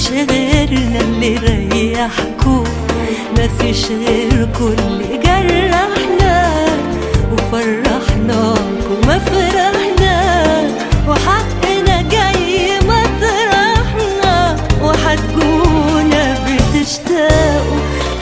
مفيش غيرنا اللي ريحكوا مفيش غيركوا اللي جرحنا وفرحناكوا ما فرحنا وحقنا جاي مطرحنا وحتكونا بتشتاقوا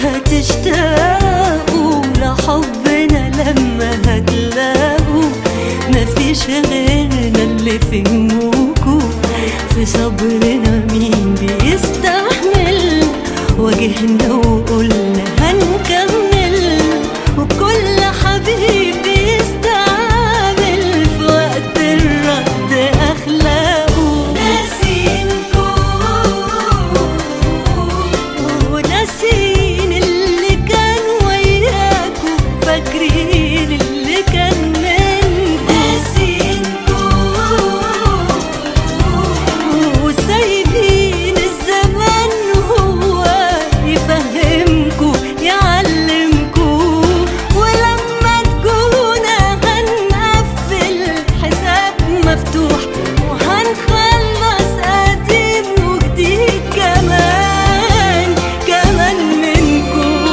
هتشتاقوا لحبنا لما هتلاقوا مفيش غيرنا اللي في همومكوا في صبرنا مين بيستحمل واجهنا وقلنا هنكمل وكل حبيب بيستعمل في وقت الرد اخلاقه ناسينكوا وناسين اللي كان وياكوا فاكرين اللي كان منكوا ناسينكوا وسايبين الزمان هو يفهمكوا يعلمكوا ولما تكونا هنقفل حساب مفتوح وهنخلص قديم وجديد كمان كمان منكم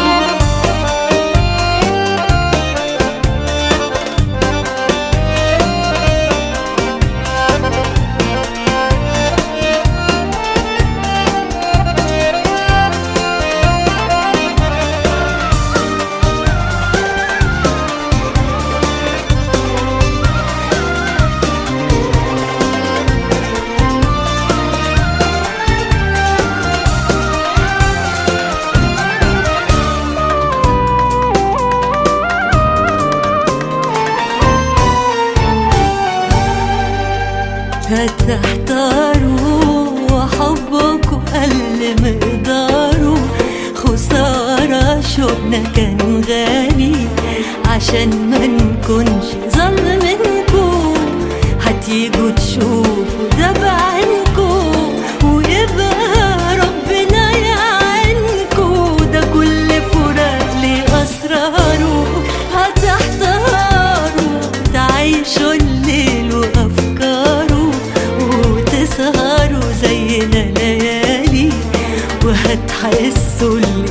هتحتاروا وحبكوا قل مقداره خسارة شوقنا كان غالي عشان ما نكونش ظلمنكوا هتيجوا تشوفوا ده بعينكوا ويبقى ربنا يعينكوا ده كل فراق ليه أسراره هتحتاروا تعيشوا الليل وأفكاره وتسهروا زينا ليالي وهتحسوا اللي